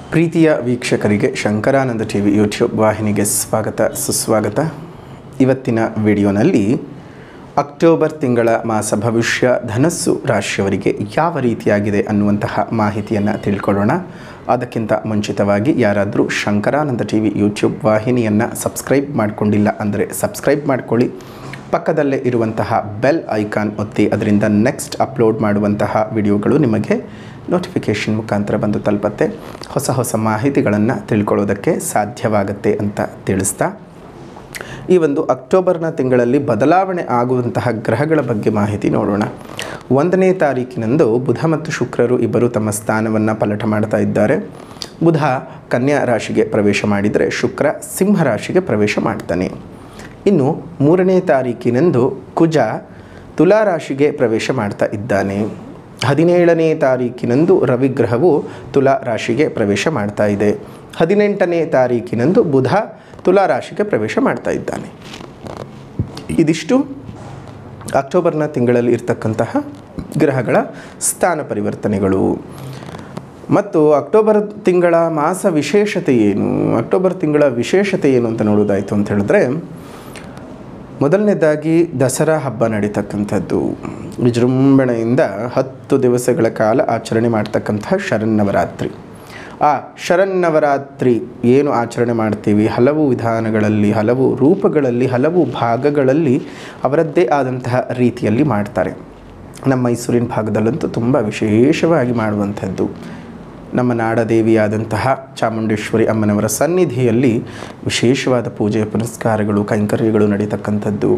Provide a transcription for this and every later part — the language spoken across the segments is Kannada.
ಪ್ರೀತಿಯ ವೀಕ್ಷಕರಿಗೆ ಶಂಕರಾನಂದ ಟಿ ವಿ ಯೂಟ್ಯೂಬ್ ವಾಹಿನಿಗೆ ಸ್ವಾಗತ ಸುಸ್ವಾಗತ ಇವತ್ತಿನ ವಿಡಿಯೋನಲ್ಲಿ ಅಕ್ಟೋಬರ್ ತಿಂಗಳ ಮಾಸ ಭವಿಷ್ಯ ಧನಸ್ಸು ರಾಶಿಯವರಿಗೆ ಯಾವ ರೀತಿಯಾಗಿದೆ ಅನ್ನುವಂತಹ ಮಾಹಿತಿಯನ್ನು ತಿಳ್ಕೊಳ್ಳೋಣ ಅದಕ್ಕಿಂತ ಮುಂಚಿತವಾಗಿ ಯಾರಾದರೂ ಶಂಕರಾನಂದ ಟಿ ವಿ ಯೂಟ್ಯೂಬ್ ವಾಹಿನಿಯನ್ನು ಸಬ್ಸ್ಕ್ರೈಬ್ ಮಾಡಿಕೊಂಡಿಲ್ಲ ಅಂದರೆ ಸಬ್ಸ್ಕ್ರೈಬ್ ಮಾಡ್ಕೊಳ್ಳಿ ಪಕ್ಕದಲ್ಲೇ ಇರುವಂತಹ ಬೆಲ್ ಐಕಾನ್ ಒತ್ತಿ ಅದರಿಂದ ನೆಕ್ಸ್ಟ್ ಅಪ್ಲೋಡ್ ಮಾಡುವಂತಹ ವಿಡಿಯೋಗಳು ನಿಮಗೆ ನೋಟಿಫಿಕೇಷನ್ ಮುಖಾಂತರ ಬಂದು ತಲುಪತ್ತೆ ಹೊಸ ಹೊಸ ಮಾಹಿತಿಗಳನ್ನು ತಿಳ್ಕೊಳ್ಳೋದಕ್ಕೆ ಸಾಧ್ಯವಾಗುತ್ತೆ ಅಂತ ತಿಳಿಸ್ತಾ ಈ ಒಂದು ಅಕ್ಟೋಬರ್ನ ತಿಂಗಳಲ್ಲಿ ಬದಲಾವಣೆ ಆಗುವಂತಹ ಗ್ರಹಗಳ ಬಗ್ಗೆ ಮಾಹಿತಿ ನೋಡೋಣ ಒಂದನೇ ತಾರೀಕಿನಂದು ಬುಧ ಮತ್ತು ಶುಕ್ರರು ಇಬ್ಬರು ತಮ್ಮ ಸ್ಥಾನವನ್ನು ಪಲಟ ಮಾಡ್ತಾ ಇದ್ದಾರೆ ಬುಧ ಕನ್ಯಾ ರಾಶಿಗೆ ಪ್ರವೇಶ ಮಾಡಿದರೆ ಶುಕ್ರ ಸಿಂಹ ರಾಶಿಗೆ ಪ್ರವೇಶ ಮಾಡ್ತಾನೆ ಇನ್ನು ಮೂರನೇ ತಾರೀಕಿನಂದು ಕುಜ ತುಲಾ ರಾಶಿಗೆ ಪ್ರವೇಶ ಮಾಡ್ತಾ ಇದ್ದಾನೆ ಹದಿನೇಳನೇ ತಾರೀಕಿನಂದು ರವಿಗ್ರಹವು ತುಲಾ ರಾಶಿಗೆ ಪ್ರವೇಶ ಮಾಡ್ತಾ ಇದೆ ಹದಿನೆಂಟನೇ ತಾರೀಕಿನಂದು ಬುಧ ತುಲಾ ರಾಶಿಗೆ ಪ್ರವೇಶ ಮಾಡ್ತಾ ಇದ್ದಾನೆ ಇದಿಷ್ಟು ಅಕ್ಟೋಬರ್ನ ತಿಂಗಳಲ್ಲಿ ಇರ್ತಕ್ಕಂತಹ ಗ್ರಹಗಳ ಸ್ಥಾನ ಪರಿವರ್ತನೆಗಳು ಮತ್ತು ಅಕ್ಟೋಬರ್ ತಿಂಗಳ ಮಾಸ ವಿಶೇಷತೆ ಏನು ಅಕ್ಟೋಬರ್ ತಿಂಗಳ ವಿಶೇಷತೆ ಏನು ಅಂತ ನೋಡೋದಾಯಿತು ಅಂತ ಹೇಳಿದ್ರೆ ಮೊದಲನೇದಾಗಿ ದಸರಾ ಹಬ್ಬ ನಡೀತಕ್ಕಂಥದ್ದು ವಿಜೃಂಭಣೆಯಿಂದ ಹತ್ತು ದಿವಸಗಳ ಕಾಲ ಆಚರಣೆ ಮಾಡ್ತಕ್ಕಂತಹ ಶರನ್ನವರಾತ್ರಿ ಆ ಶರನ್ನವರಾತ್ರಿ ಏನು ಆಚರಣೆ ಮಾಡ್ತೀವಿ ಹಲವು ವಿಧಾನಗಳಲ್ಲಿ ಹಲವು ರೂಪಗಳಲ್ಲಿ ಹಲವು ಭಾಗಗಳಲ್ಲಿ ಅವರದ್ದೇ ಆದಂತಹ ರೀತಿಯಲ್ಲಿ ಮಾಡ್ತಾರೆ ನಮ್ಮ ಮೈಸೂರಿನ ಭಾಗದಲ್ಲಂತೂ ತುಂಬ ವಿಶೇಷವಾಗಿ ಮಾಡುವಂಥದ್ದು ನಮ್ಮ ನಾಡದೇವಿಯಾದಂತಹ ಚಾಮುಂಡೇಶ್ವರಿ ಅಮ್ಮನವರ ಸನ್ನಿಧಿಯಲ್ಲಿ ವಿಶೇಷವಾದ ಪೂಜೆ ಪುನಸ್ಕಾರಗಳು ಕೈಂಕರ್ಯಗಳು ನಡೀತಕ್ಕಂಥದ್ದು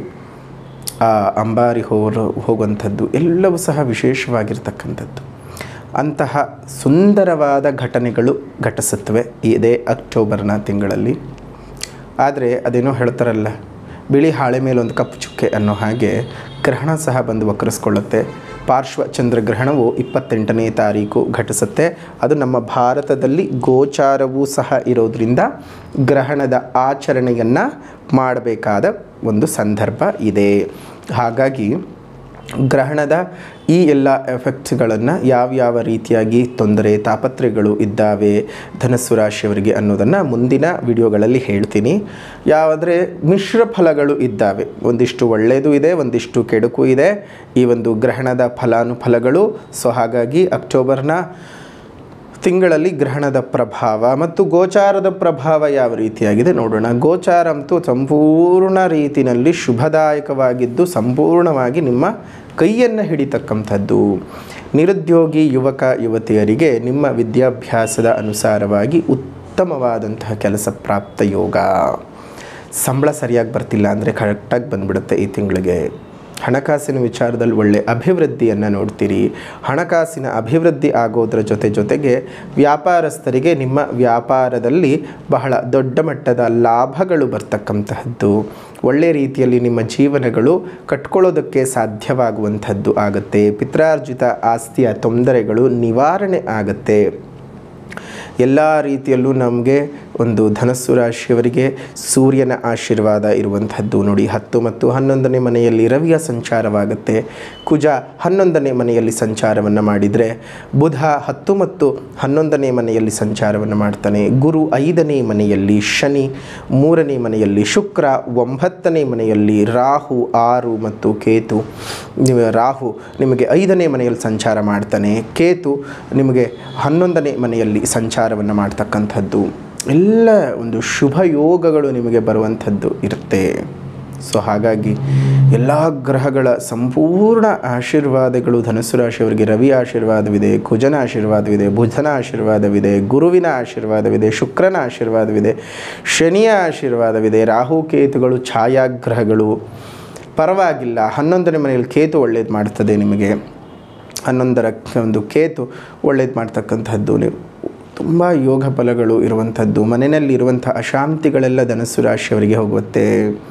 ಆ ಅಂಬಾರಿ ಹೋರು ಹೋಗುವಂಥದ್ದು ಎಲ್ಲವೂ ಸಹ ವಿಶೇಷವಾಗಿರ್ತಕ್ಕಂಥದ್ದು ಅಂತಹ ಸುಂದರವಾದ ಘಟನೆಗಳು ಘಟಿಸುತ್ತವೆ ಇದೇ ಅಕ್ಟೋಬರ್ನ ತಿಂಗಳಲ್ಲಿ ಆದರೆ ಅದೇನೋ ಹೇಳ್ತಾರಲ್ಲ ಬಿಳಿ ಹಾಳೆ ಮೇಲೆ ಒಂದು ಕಪ್ಪು ಚುಕ್ಕೆ ಅನ್ನೋ ಹಾಗೆ ಗ್ರಹಣ ಸಹ ಬಂದು ವಕ್ರಿಸ್ಕೊಳ್ಳುತ್ತೆ ಪಾರ್ಶ್ವ ಚಂದ್ರಗ್ರಹಣವು ಇಪ್ಪತ್ತೆಂಟನೇ ತಾರೀಕು ಘಟಿಸುತ್ತೆ ಅದು ನಮ್ಮ ಭಾರತದಲ್ಲಿ ಗೋಚಾರವೂ ಸಹ ಇರೋದ್ರಿಂದ ಗ್ರಹಣದ ಆಚರಣೆಯನ್ನು ಮಾಡಬೇಕಾದ ಒಂದು ಸಂದರ್ಭ ಇದೆ ಹಾಗಾಗಿ ಗ್ರಹಣದ ಈ ಎಲ್ಲ ಎಫೆಕ್ಟ್ಸ್ಗಳನ್ನು ಯಾವ್ಯಾವ ರೀತಿಯಾಗಿ ತೊಂದರೆ ತಾಪತ್ರೆಗಳು ಇದ್ದಾವೆ ಧನಸ್ಸು ರಾಶಿಯವರಿಗೆ ಅನ್ನೋದನ್ನು ಮುಂದಿನ ವಿಡಿಯೋಗಳಲ್ಲಿ ಹೇಳ್ತೀನಿ ಯಾವಾದರೆ ಮಿಶ್ರ ಫಲಗಳು ಇದ್ದಾವೆ ಒಂದಿಷ್ಟು ಒಳ್ಳೆಯದು ಇದೆ ಒಂದಿಷ್ಟು ಕೆಡುಕು ಇದೆ ಈ ಒಂದು ಗ್ರಹಣದ ಫಲಾನುಫಲಗಳು ಸೊ ಹಾಗಾಗಿ ಅಕ್ಟೋಬರ್ನ ತಿಂಗಳಲ್ಲಿ ಗ್ರಹಣದ ಪ್ರಭಾವ ಮತ್ತು ಗೋಚಾರದ ಪ್ರಭಾವ ಯಾವ ರೀತಿಯಾಗಿದೆ ನೋಡೋಣ ಗೋಚಾರ ಅಂತೂ ಸಂಪೂರ್ಣ ರೀತಿಯಲ್ಲಿ ಶುಭದಾಯಕವಾಗಿದ್ದು ಸಂಪೂರ್ಣವಾಗಿ ನಿಮ್ಮ ಕೈಯನ್ನು ಹಿಡಿತಕ್ಕಂಥದ್ದು ನಿರುದ್ಯೋಗಿ ಯುವಕ ಯುವತಿಯರಿಗೆ ನಿಮ್ಮ ವಿದ್ಯಾಭ್ಯಾಸದ ಅನುಸಾರವಾಗಿ ಉತ್ತಮವಾದಂತಹ ಕೆಲಸ ಪ್ರಾಪ್ತ ಯೋಗ ಸಂಬಳ ಸರಿಯಾಗಿ ಬರ್ತಿಲ್ಲ ಅಂದರೆ ಕರೆಕ್ಟಾಗಿ ಬಂದ್ಬಿಡುತ್ತೆ ಈ ತಿಂಗಳಿಗೆ ಹಣಕಾಸಿನ ವಿಚಾರದಲ್ಲಿ ಒಳ್ಳೆ ಅಭಿವೃದ್ಧಿಯನ್ನು ನೋಡ್ತೀರಿ ಹಣಕಾಸಿನ ಅಭಿವೃದ್ಧಿ ಆಗೋದ್ರ ಜೊತೆ ಜೊತೆಗೆ ವ್ಯಾಪಾರಸ್ಥರಿಗೆ ನಿಮ್ಮ ವ್ಯಾಪಾರದಲ್ಲಿ ಬಹಳ ದೊಡ್ಡ ಮಟ್ಟದ ಲಾಭಗಳು ಬರ್ತಕ್ಕಂತಹದ್ದು ಒಳ್ಳೆ ರೀತಿಯಲ್ಲಿ ನಿಮ್ಮ ಜೀವನಗಳು ಕಟ್ಕೊಳ್ಳೋದಕ್ಕೆ ಸಾಧ್ಯವಾಗುವಂಥದ್ದು ಆಗುತ್ತೆ ಪಿತ್ರಾರ್ಜಿತ ಆಸ್ತಿಯ ತೊಂದರೆಗಳು ನಿವಾರಣೆ ಆಗುತ್ತೆ ಎಲ್ಲ ರೀತಿಯಲ್ಲೂ ನಮಗೆ ಒಂದು ಧನಸ್ಸು ರಾಶಿಯವರಿಗೆ ಸೂರ್ಯನ ಆಶೀರ್ವಾದ ಇರುವಂಥದ್ದು ನೋಡಿ ಹತ್ತು ಮತ್ತು ಹನ್ನೊಂದನೇ ಮನೆಯಲ್ಲಿ ರವಿಯ ಸಂಚಾರವಾಗುತ್ತೆ ಕುಜ ಹನ್ನೊಂದನೇ ಮನೆಯಲ್ಲಿ ಸಂಚಾರವನ್ನು ಮಾಡಿದರೆ ಬುಧ ಹತ್ತು ಮತ್ತು ಹನ್ನೊಂದನೇ ಮನೆಯಲ್ಲಿ ಸಂಚಾರವನ್ನು ಮಾಡ್ತಾನೆ ಗುರು ಐದನೇ ಮನೆಯಲ್ಲಿ ಶನಿ ಮೂರನೇ ಮನೆಯಲ್ಲಿ ಶುಕ್ರ ಒಂಬತ್ತನೇ ಮನೆಯಲ್ಲಿ ರಾಹು ಆರು ಮತ್ತು ಕೇತು ರಾಹು ನಿಮಗೆ ಐದನೇ ಮನೆಯಲ್ಲಿ ಸಂಚಾರ ಮಾಡ್ತಾನೆ ಕೇತು ನಿಮಗೆ ಹನ್ನೊಂದನೇ ಮನೆಯಲ್ಲಿ ಸಂಚಾರವನ್ನು ಮಾಡ್ತಕ್ಕಂಥದ್ದು ಎಲ್ಲ ಒಂದು ಶುಭ ಯೋಗಗಳು ನಿಮಗೆ ಬರುವಂಥದ್ದು ಇರುತ್ತೆ ಸೊ ಹಾಗಾಗಿ ಎಲ್ಲ ಗ್ರಹಗಳ ಸಂಪೂರ್ಣ ಆಶೀರ್ವಾದಗಳು ಧನುಸ್ಸು ರಾಶಿಯವರಿಗೆ ರವಿ ಆಶೀರ್ವಾದವಿದೆ ಕುಜನ ಆಶೀರ್ವಾದವಿದೆ ಬುಧನ ಆಶೀರ್ವಾದವಿದೆ ಗುರುವಿನ ಆಶೀರ್ವಾದವಿದೆ ಶುಕ್ರನ ಆಶೀರ್ವಾದವಿದೆ ಶನಿಯ ಆಶೀರ್ವಾದವಿದೆ ರಾಹುಕೇತುಗಳು ಛಾಯಾಗ್ರಹಗಳು ಪರವಾಗಿಲ್ಲ ಹನ್ನೊಂದನೇ ಮನೆಯಲ್ಲಿ ಕೇತು ಒಳ್ಳೇದು ಮಾಡ್ತದೆ ನಿಮಗೆ ಹನ್ನೊಂದರ ಒಂದು ಕೇತು ಒಳ್ಳೇದು ಮಾಡ್ತಕ್ಕಂಥದ್ದು ನೀವು ತುಂಬ ಯೋಗ ಫಲಗಳು ಇರುವಂಥದ್ದು ಮನೆಯಲ್ಲಿ ಇರುವಂಥ ಅಶಾಂತಿಗಳೆಲ್ಲ ಧನಸ್ಸು ರಾಶಿಯವರಿಗೆ ಹೋಗುತ್ತೆ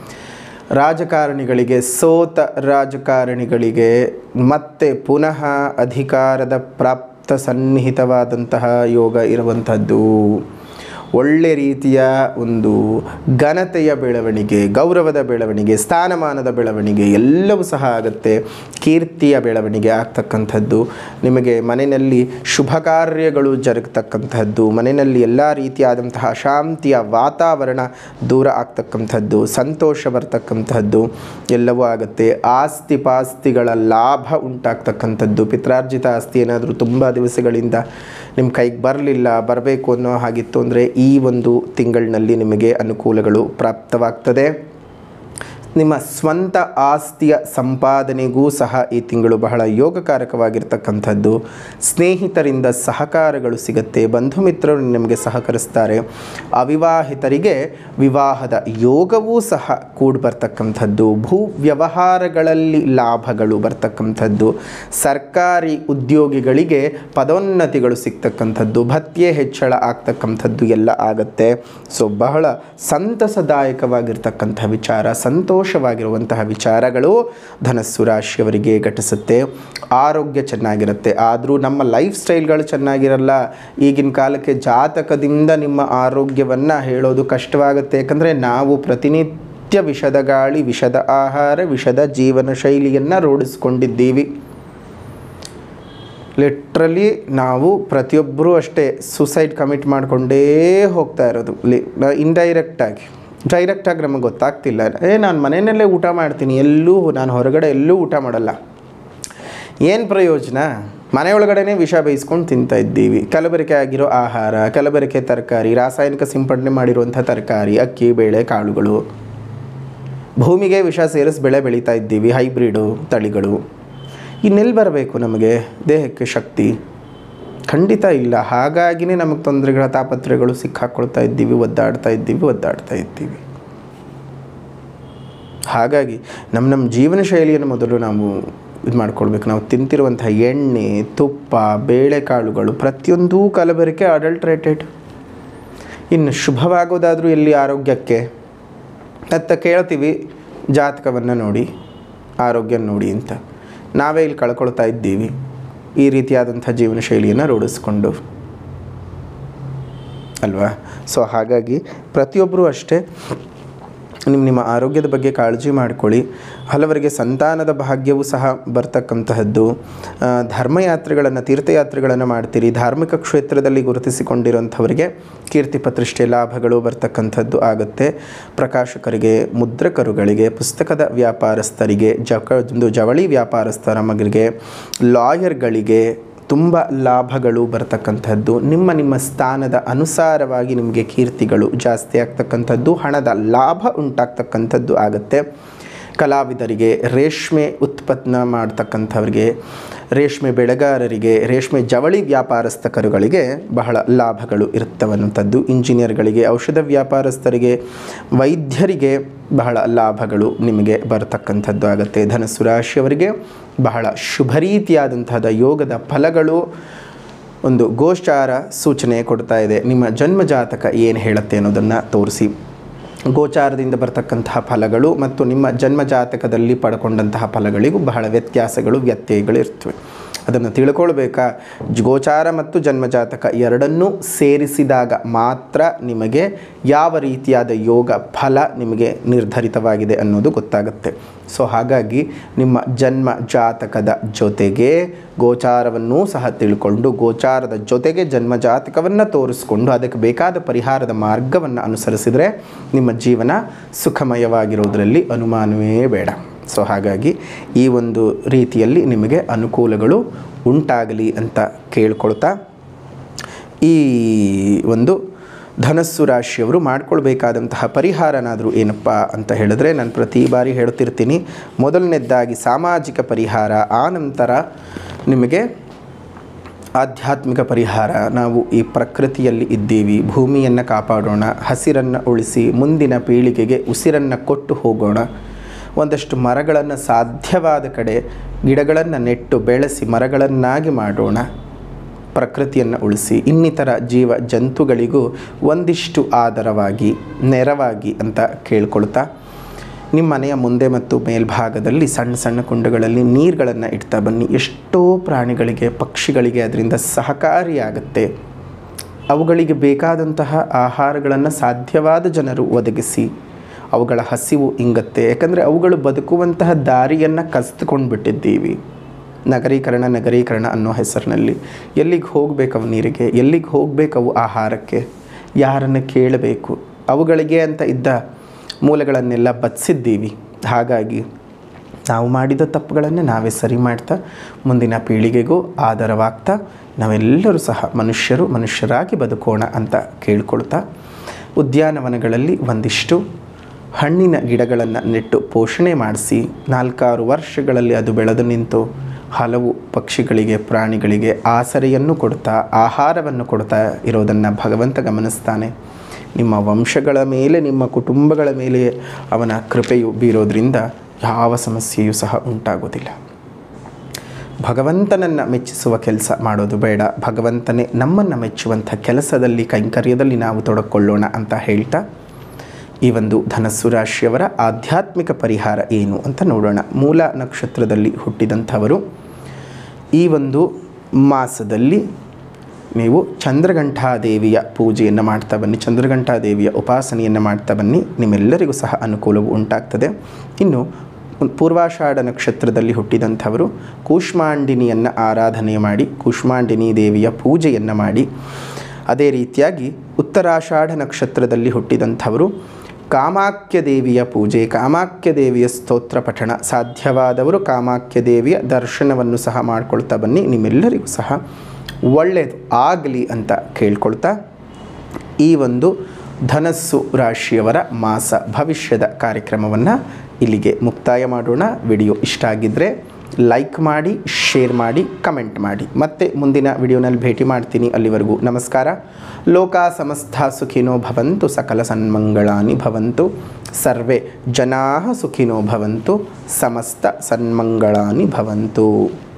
ರಾಜಕಾರಣಿಗಳಿಗೆ ಸೋತ ರಾಜಕಾರಣಿಗಳಿಗೆ ಮತ್ತೆ ಪುನಃ ಅಧಿಕಾರದ ಪ್ರಾಪ್ತ ಸನ್ನಿಹಿತವಾದಂತಹ ಯೋಗ ಇರುವಂಥದ್ದು ಒಳ್ಳೆ ರೀತಿಯ ಒಂದು ಘನತೆಯ ಬೆಳವಣಿಗೆ ಗೌರವದ ಬೆಳವಣಿಗೆ ಸ್ಥಾನಮಾನದ ಬೆಳವಣಿಗೆ ಎಲ್ಲವೂ ಸಹ ಆಗುತ್ತೆ ಕೀರ್ತಿಯ ಬೆಳವಣಿಗೆ ಆಗ್ತಕ್ಕಂಥದ್ದು ನಿಮಗೆ ಮನೆಯಲ್ಲಿ ಶುಭ ಕಾರ್ಯಗಳು ಜರುಗತಕ್ಕಂಥದ್ದು ಮನೆಯಲ್ಲಿ ಎಲ್ಲ ರೀತಿಯಾದಂತಹ ಅಶಾಂತಿಯ ವಾತಾವರಣ ದೂರ ಆಗ್ತಕ್ಕಂಥದ್ದು ಸಂತೋಷ ಬರ್ತಕ್ಕಂಥದ್ದು ಎಲ್ಲವೂ ಆಗುತ್ತೆ ಆಸ್ತಿ ಪಾಸ್ತಿಗಳ ಲಾಭ ಉಂಟಾಗ್ತಕ್ಕಂಥದ್ದು ಪಿತ್ರಾರ್ಜಿತ ಆಸ್ತಿ ಏನಾದರೂ ತುಂಬ ದಿವಸಗಳಿಂದ ನಿಮ್ಮ ಕೈಗೆ ಬರಲಿಲ್ಲ ಬರಬೇಕು ಅನ್ನೋ ಹಾಗಿತ್ತು ಅಂದರೆ ಈ ಒಂದು ತಿಂಗಳಿನಲ್ಲಿ ನಿಮಗೆ ಅನುಕೂಲಗಳು ಪ್ರಾಪ್ತವಾಗ್ತದೆ ನಿಮ್ಮ ಸ್ವಂತ ಆಸ್ತಿಯ ಸಂಪಾದನೆಗೂ ಸಹ ಈ ತಿಂಗಳು ಬಹಳ ಯೋಗಕಾರಕವಾಗಿರ್ತಕ್ಕಂಥದ್ದು ಸ್ನೇಹಿತರಿಂದ ಸಹಕಾರಗಳು ಸಿಗುತ್ತೆ ಬಂಧು ಮಿತ್ರರು ನಿಮಗೆ ಸಹಕರಿಸ್ತಾರೆ ಅವಿವಾಹಿತರಿಗೆ ವಿವಾಹದ ಯೋಗವೂ ಸಹ ಕೂಡಿ ಬರ್ತಕ್ಕಂಥದ್ದು ಭೂ ವ್ಯವಹಾರಗಳಲ್ಲಿ ಲಾಭಗಳು ಬರ್ತಕ್ಕಂಥದ್ದು ಸರ್ಕಾರಿ ಉದ್ಯೋಗಿಗಳಿಗೆ ಪದೋನ್ನತಿಗಳು ಸಿಗ್ತಕ್ಕಂಥದ್ದು ಭತ್ಯೆ ಹೆಚ್ಚಳ ಆಗ್ತಕ್ಕಂಥದ್ದು ಎಲ್ಲ ಆಗತ್ತೆ ಸೊ ಬಹಳ ಸಂತಸದಾಯಕವಾಗಿರ್ತಕ್ಕಂಥ ವಿಚಾರ ಸಂತೋಷವಾಗಿರುವಂತಹ ವಿಚಾರಗಳು ಧನಸ್ಸು ರಾಶಿಯವರಿಗೆ ಘಟಿಸುತ್ತೆ ಆರೋಗ್ಯ ಚೆನ್ನಾಗಿರುತ್ತೆ ಆದರೂ ನಮ್ಮ ಲೈಫ್ ಸ್ಟೈಲ್ಗಳು ಚೆನ್ನಾಗಿರಲ್ಲ ಈಗಿನ ಕಾಲಕ್ಕೆ ಜಾತಕದಿಂದ ನಿಮ್ಮ ಆರೋಗ್ಯವನ್ನು ಹೇಳೋದು ಕಷ್ಟವಾಗುತ್ತೆ ಯಾಕಂದರೆ ನಾವು ಪ್ರತಿನಿತ್ಯ ವಿಷದ ಗಾಳಿ ವಿಷದ ಆಹಾರ ವಿಷದ ಜೀವನ ಶೈಲಿಯನ್ನು ರೂಢಿಸ್ಕೊಂಡಿದ್ದೀವಿ ಲಿಟ್ರಲಿ ನಾವು ಪ್ರತಿಯೊಬ್ಬರೂ ಅಷ್ಟೇ ಸುಸೈಡ್ ಕಮಿಟ್ ಮಾಡಿಕೊಂಡೇ ಹೋಗ್ತಾ ಇರೋದು ಲಿ ಇಂಡೈರೆಕ್ಟಾಗಿ ಡೈರೆಕ್ಟಾಗಿ ನಮಗೆ ಗೊತ್ತಾಗ್ತಿಲ್ಲ ಏ ನಾನು ಮನೆಯಲ್ಲೇ ಊಟ ಮಾಡ್ತೀನಿ ಎಲ್ಲೂ ನಾನು ಹೊರಗಡೆ ಎಲ್ಲೂ ಊಟ ಮಾಡಲ್ಲ ಏನು ಪ್ರಯೋಜನ ಮನೆಯೊಳಗಡೆನೇ ವಿಷ ಬೇಯಿಸ್ಕೊಂಡು ತಿಂತಾ ಇದ್ದೀವಿ ಕಲಬೆರಕೆ ಆಗಿರೋ ಆಹಾರ ಕಲಬೆರಕೆ ತರಕಾರಿ ರಾಸಾಯನಿಕ ಸಿಂಪಡಣೆ ಮಾಡಿರುವಂಥ ತರಕಾರಿ ಅಕ್ಕಿ ಬೇಳೆ ಕಾಳುಗಳು ಭೂಮಿಗೆ ವಿಷ ಸೇರಿಸಿ ಬೆಳೆ ಬೆಳೀತಾ ಇದ್ದೀವಿ ಹೈಬ್ರಿಡು ತಳಿಗಳು ಇನ್ನೆಲ್ಲಿ ಬರಬೇಕು ನಮಗೆ ದೇಹಕ್ಕೆ ಶಕ್ತಿ ಖಂಡಿತ ಇಲ್ಲ ಹಾಗಾಗಿನೇ ನಮಗೆ ತೊಂದರೆಗಳ ತಾಪತ್ರೆಗಳು ಸಿಕ್ಕಾಕೊಳ್ತಾ ಇದ್ದೀವಿ ಒದ್ದಾಡ್ತಾ ಇದ್ದೀವಿ ಒದ್ದಾಡ್ತಾ ಇದ್ದೀವಿ ಹಾಗಾಗಿ ನಮ್ಮ ನಮ್ಮ ಜೀವನ ಶೈಲಿಯನ್ನು ಮೊದಲು ನಾವು ಇದು ಮಾಡ್ಕೊಳ್ಬೇಕು ನಾವು ತಿಂತಿರುವಂಥ ಎಣ್ಣೆ ತುಪ್ಪ ಬೇಳೆಕಾಳುಗಳು ಪ್ರತಿಯೊಂದೂ ಕಲಬೆರಕೆ ಅಡಲ್ಟ್ರೇಟೆಡ್ ಇನ್ನು ಶುಭವಾಗೋದಾದರೂ ಎಲ್ಲಿ ಆರೋಗ್ಯಕ್ಕೆ ಅತ್ತ ಕೇಳ್ತೀವಿ ಜಾತಕವನ್ನು ನೋಡಿ ಆರೋಗ್ಯ ನೋಡಿ ಅಂತ ನಾವೇ ಇಲ್ಲಿ ಕಳ್ಕೊಳ್ತಾ ಇದ್ದೀವಿ ಈ ರೀತಿಯಾದಂಥ ಜೀವನ ಶೈಲಿಯನ್ನು ರೂಢಿಸ್ಕೊಂಡು ಅಲ್ವಾ ಸೊ ಹಾಗಾಗಿ ಪ್ರತಿಯೊಬ್ಬರೂ ಅಷ್ಟೇ ನಿಮ್ಮ ನಿಮ್ಮ ಆರೋಗ್ಯದ ಬಗ್ಗೆ ಕಾಳಜಿ ಮಾಡಿಕೊಳ್ಳಿ ಹಲವರಿಗೆ ಸಂತಾನದ ಭಾಗ್ಯವೂ ಸಹ ಬರ್ತಕ್ಕಂತಹದ್ದು ಆ, ಧರ್ಮಯಾತ್ರೆಗಳನ್ನು ತೀರ್ಥಯಾತ್ರೆಗಳನ್ನು ಮಾಡ್ತೀರಿ ಧಾರ್ಮಿಕ ಕ್ಷೇತ್ರದಲ್ಲಿ ಗುರುತಿಸಿಕೊಂಡಿರುವಂಥವರಿಗೆ ಕೀರ್ತಿ ಪ್ರತಿಷ್ಠೆ ಲಾಭಗಳು ಬರ್ತಕ್ಕಂಥದ್ದು ಆಗುತ್ತೆ ಪ್ರಕಾಶಕರಿಗೆ ಮುದ್ರಕರುಗಳಿಗೆ ಪುಸ್ತಕದ ವ್ಯಾಪಾರಸ್ಥರಿಗೆ ಜಕ ಒಂದು ಜವಳಿ ವ್ಯಾಪಾರಸ್ಥರ ಮಗರಿಗೆ ಲಾಯರ್ಗಳಿಗೆ ತುಂಬ ಲಾಭಗಳು ಬರ್ತಕ್ಕಂಥದ್ದು ನಿಮ್ಮ ನಿಮ್ಮ ಸ್ಥಾನದ ಅನುಸಾರವಾಗಿ ನಿಮಗೆ ಕೀರ್ತಿಗಳು ಜಾಸ್ತಿ ಆಗ್ತಕ್ಕಂಥದ್ದು ಹಣದ ಲಾಭ ಉಂಟಾಗ್ತಕ್ಕಂಥದ್ದು ಆಗುತ್ತೆ ಕಲಾವಿದರಿಗೆ ರೇಷ್ಮೆ ಉತ್ಪನ್ನ ಮಾಡ್ತಕ್ಕಂಥವ್ರಿಗೆ ರೇಷ್ಮೆ ಬೆಳೆಗಾರರಿಗೆ ರೇಷ್ಮೆ ಜವಳಿ ವ್ಯಾಪಾರಸ್ಥಕರುಗಳಿಗೆ ಬಹಳ ಲಾಭಗಳು ಇರ್ತವಂಥದ್ದು ಇಂಜಿನಿಯರ್ಗಳಿಗೆ ಔಷಧ ವ್ಯಾಪಾರಸ್ಥರಿಗೆ ವೈದ್ಯರಿಗೆ ಬಹಳ ಲಾಭಗಳು ನಿಮಗೆ ಬರತಕ್ಕಂಥದ್ದು ಆಗುತ್ತೆ ಧನಸ್ಸು ರಾಶಿಯವರಿಗೆ ಬಹಳ ಶುಭ ರೀತಿಯಾದಂತಹ ಯೋಗದ ಫಲಗಳು ಒಂದು ಗೋಚಾರ ಸೂಚನೆ ಕೊಡ್ತಾ ಇದೆ ನಿಮ್ಮ ಜನ್ಮ ಜಾತಕ ಏನು ಹೇಳುತ್ತೆ ಅನ್ನೋದನ್ನು ತೋರಿಸಿ ಗೋಚಾರದಿಂದ ಬರ್ತಕ್ಕಂತಹ ಫಲಗಳು ಮತ್ತು ನಿಮ್ಮ ಜನ್ಮ ಜಾತಕದಲ್ಲಿ ಪಡ್ಕೊಂಡಂತಹ ಫಲಗಳಿಗೂ ಬಹಳ ವ್ಯತ್ಯಾಸಗಳು ವ್ಯತ್ಯಯಗಳು ಇರ್ತವೆ ಅದನ್ನು ತಿಳ್ಕೊಳ್ಬೇಕಾ ಜ್- ಗೋಚಾರ ಮತ್ತು ಜನ್ಮಜಾತಕ ಎರಡನ್ನೂ ಸೇರಿಸಿದಾಗ ಮಾತ್ರ ನಿಮಗೆ ಯಾವ ರೀತಿಯಾದ ಯೋಗ ಫಲ ನಿಮಗೆ ನಿರ್ಧರಿತವಾಗಿದೆ ಅನ್ನೋದು ಗೊತ್ತಾಗುತ್ತೆ ಸೊ ಹಾಗಾಗಿ ನಿಮ್ಮ ಜನ್ಮ ಜಾತಕದ ಜೊತೆಗೆ ಗೋಚಾರವನ್ನೂ ಸಹ ತಿಳ್ಕೊಂಡು ಗೋಚಾರದ ಜೊತೆಗೆ ಜನ್ಮ ಜಾತಕವನ್ನು ತೋರಿಸ್ಕೊಂಡು ಅದಕ್ಕೆ ಬೇಕಾದ ಪರಿಹಾರದ ಮಾರ್ಗವನ್ನು ಅನುಸರಿಸಿದರೆ ನಿಮ್ಮ ಜೀವನ ಸುಖಮಯವಾಗಿರೋದರಲ್ಲಿ ಅನುಮಾನವೇ ಬೇಡ ಸೊ ಹಾಗಾಗಿ ಈ ಒಂದು ರೀತಿಯಲ್ಲಿ ನಿಮಗೆ ಅನುಕೂಲಗಳು ಉಂಟಾಗಲಿ ಅಂತ ಕೇಳ್ಕೊಳ್ತಾ ಈ ಒಂದು ಧನಸ್ಸು ರಾಶಿಯವರು ಮಾಡ್ಕೊಳ್ಬೇಕಾದಂತಹ ಪರಿಹಾರನಾದರೂ ಏನಪ್ಪ ಅಂತ ಹೇಳಿದ್ರೆ ನಾನು ಪ್ರತಿ ಬಾರಿ ಹೇಳ್ತಿರ್ತೀನಿ ಮೊದಲನೇದಾಗಿ ಸಾಮಾಜಿಕ ಪರಿಹಾರ ಆ ನಂತರ ನಿಮಗೆ ಆಧ್ಯಾತ್ಮಿಕ ಪರಿಹಾರ ನಾವು ಈ ಪ್ರಕೃತಿಯಲ್ಲಿ ಇದ್ದೀವಿ ಭೂಮಿಯನ್ನು ಕಾಪಾಡೋಣ ಹಸಿರನ್ನು ಉಳಿಸಿ ಮುಂದಿನ ಪೀಳಿಗೆಗೆ ಉಸಿರನ್ನು ಕೊಟ್ಟು ಹೋಗೋಣ ಒಂದಷ್ಟು ಮರಗಳನ್ನು ಸಾಧ್ಯವಾದ ಕಡೆ ಗಿಡಗಳನ್ನು ನೆಟ್ಟು ಬೆಳೆಸಿ ಮರಗಳನ್ನಾಗಿ ಮಾಡೋಣ ಪ್ರಕೃತಿಯನ್ನು ಉಳಿಸಿ ಇನ್ನಿತರ ಜೀವ ಜಂತುಗಳಿಗೂ ಒಂದಿಷ್ಟು ಆದರವಾಗಿ ನೆರವಾಗಿ ಅಂತ ಕೇಳ್ಕೊಳ್ತಾ ನಿಮ್ಮ ಮನೆಯ ಮುಂದೆ ಮತ್ತು ಮೇಲ್ಭಾಗದಲ್ಲಿ ಸಣ್ಣ ಸಣ್ಣ ಕುಂಡಗಳಲ್ಲಿ ನೀರುಗಳನ್ನು ಇಡ್ತಾ ಬನ್ನಿ ಎಷ್ಟೋ ಪ್ರಾಣಿಗಳಿಗೆ ಪಕ್ಷಿಗಳಿಗೆ ಅದರಿಂದ ಸಹಕಾರಿಯಾಗುತ್ತೆ ಅವುಗಳಿಗೆ ಬೇಕಾದಂತಹ ಆಹಾರಗಳನ್ನು ಸಾಧ್ಯವಾದ ಜನರು ಒದಗಿಸಿ ಅವುಗಳ ಹಸಿವು ಇಂಗತ್ತೆ ಯಾಕಂದರೆ ಅವುಗಳು ಬದುಕುವಂತಹ ದಾರಿಯನ್ನು ಕಸ್ದುಕೊಂಡು ಬಿಟ್ಟಿದ್ದೀವಿ ನಗರೀಕರಣ ನಗರೀಕರಣ ಅನ್ನೋ ಹೆಸರಿನಲ್ಲಿ ಎಲ್ಲಿಗೆ ಹೋಗಬೇಕು ಅವು ನೀರಿಗೆ ಎಲ್ಲಿಗೆ ಹೋಗಬೇಕು ಅವು ಆಹಾರಕ್ಕೆ ಯಾರನ್ನು ಕೇಳಬೇಕು ಅವುಗಳಿಗೆ ಅಂತ ಇದ್ದ ಮೂಲಗಳನ್ನೆಲ್ಲ ಬಚ್ಚಿದ್ದೀವಿ ಹಾಗಾಗಿ ನಾವು ಮಾಡಿದ ತಪ್ಪುಗಳನ್ನೇ ನಾವೇ ಸರಿ ಮಾಡ್ತಾ ಮುಂದಿನ ಪೀಳಿಗೆಗೂ ಆಧಾರವಾಗ್ತಾ ನಾವೆಲ್ಲರೂ ಸಹ ಮನುಷ್ಯರು ಮನುಷ್ಯರಾಗಿ ಬದುಕೋಣ ಅಂತ ಕೇಳ್ಕೊಳ್ತಾ ಉದ್ಯಾನವನಗಳಲ್ಲಿ ಒಂದಿಷ್ಟು ಹಣ್ಣಿನ ಗಿಡಗಳನ್ನು ನೆಟ್ಟು ಪೋಷಣೆ ಮಾಡಿಸಿ ನಾಲ್ಕಾರು ವರ್ಷಗಳಲ್ಲಿ ಅದು ಬೆಳೆದು ನಿಂತು ಹಲವು ಪಕ್ಷಿಗಳಿಗೆ ಪ್ರಾಣಿಗಳಿಗೆ ಆಸರೆಯನ್ನು ಕೊಡ್ತಾ ಆಹಾರವನ್ನು ಕೊಡ್ತಾ ಇರೋದನ್ನು ಭಗವಂತ ಗಮನಿಸ್ತಾನೆ ನಿಮ್ಮ ವಂಶಗಳ ಮೇಲೆ ನಿಮ್ಮ ಕುಟುಂಬಗಳ ಮೇಲೆ ಅವನ ಕೃಪೆಯು ಬೀರೋದ್ರಿಂದ ಯಾವ ಸಮಸ್ಯೆಯೂ ಸಹ ಉಂಟಾಗೋದಿಲ್ಲ ಭಗವಂತನನ್ನು ಮೆಚ್ಚಿಸುವ ಕೆಲಸ ಮಾಡೋದು ಬೇಡ ಭಗವಂತನೇ ನಮ್ಮನ್ನು ಮೆಚ್ಚುವಂಥ ಕೆಲಸದಲ್ಲಿ ಕೈಂಕರ್ಯದಲ್ಲಿ ನಾವು ತೊಡಕೊಳ್ಳೋಣ ಅಂತ ಹೇಳ್ತಾ ಈ ಒಂದು ಧನಸ್ಸು ರಾಶಿಯವರ ಆಧ್ಯಾತ್ಮಿಕ ಪರಿಹಾರ ಏನು ಅಂತ ನೋಡೋಣ ಮೂಲ ನಕ್ಷತ್ರದಲ್ಲಿ ಹುಟ್ಟಿದಂಥವರು ಈ ಒಂದು ಮಾಸದಲ್ಲಿ ನೀವು ಚಂದ್ರಘಂಟಾದೇವಿಯ ಪೂಜೆಯನ್ನು ಮಾಡ್ತಾ ಬನ್ನಿ ಚಂದ್ರಘಂಟಾದೇವಿಯ ಉಪಾಸನೆಯನ್ನು ಮಾಡ್ತಾ ಬನ್ನಿ ನಿಮ್ಮೆಲ್ಲರಿಗೂ ಸಹ ಅನುಕೂಲವು ಉಂಟಾಗ್ತದೆ ಇನ್ನು ಪೂರ್ವಾಷಾಢ ನಕ್ಷತ್ರದಲ್ಲಿ ಹುಟ್ಟಿದಂಥವರು ಕೂಷ್ಮಾಂಡಿನಿಯನ್ನು ಆರಾಧನೆ ಮಾಡಿ ಕೂಷ್ಮಾಂಡಿನಿ ದೇವಿಯ ಪೂಜೆಯನ್ನು ಮಾಡಿ ಅದೇ ರೀತಿಯಾಗಿ ಉತ್ತರಾಷಾಢ ನಕ್ಷತ್ರದಲ್ಲಿ ಹುಟ್ಟಿದಂಥವರು ಕಾಮಾಕ್ಯ ದೇವಿಯ ಪೂಜೆ ಕಾಮಾಕ್ಯ ದೇವಿಯ ಸ್ತೋತ್ರ ಪಠಣ ಸಾಧ್ಯವಾದವರು ಕಾಮಾಕ್ಯ ದೇವಿಯ ದರ್ಶನವನ್ನು ಸಹ ಮಾಡ್ಕೊಳ್ತಾ ಬನ್ನಿ ನಿಮ್ಮೆಲ್ಲರಿಗೂ ಸಹ ಒಳ್ಳೆಯದು ಆಗಲಿ ಅಂತ ಕೇಳ್ಕೊಳ್ತಾ ಈ ಒಂದು ಧನಸ್ಸು ರಾಶಿಯವರ ಮಾಸ ಭವಿಷ್ಯದ ಕಾರ್ಯಕ್ರಮವನ್ನು ಇಲ್ಲಿಗೆ ಮುಕ್ತಾಯ ಮಾಡೋಣ ವಿಡಿಯೋ ಇಷ್ಟ ಆಗಿದ್ದರೆ ಲೈಕ್ ಮಾಡಿ ಶೇರ್ ಮಾಡಿ ಕಮೆಂಟ್ ಮಾಡಿ ಮತ್ತೆ ಮುಂದಿನ ವಿಡಿಯೋನಲ್ಲಿ ಭೇಟಿ ಮಾಡ್ತೀನಿ ಅಲ್ಲಿವರೆಗೂ ನಮಸ್ಕಾರ ಲೋಕ ಸಮಸ್ತ ಸುಖಿನೋ ಭವಂತು ಸಕಲ ಸನ್ಮಂಗಳಾನಿ ಭವಂತು ಸರ್ವೇ ಜನಾ ಸುಖಿನೋ ಭವಂತು ಸಮಸ್ತ ಸನ್ಮಂಗಳಾನಿ ಭವಂತು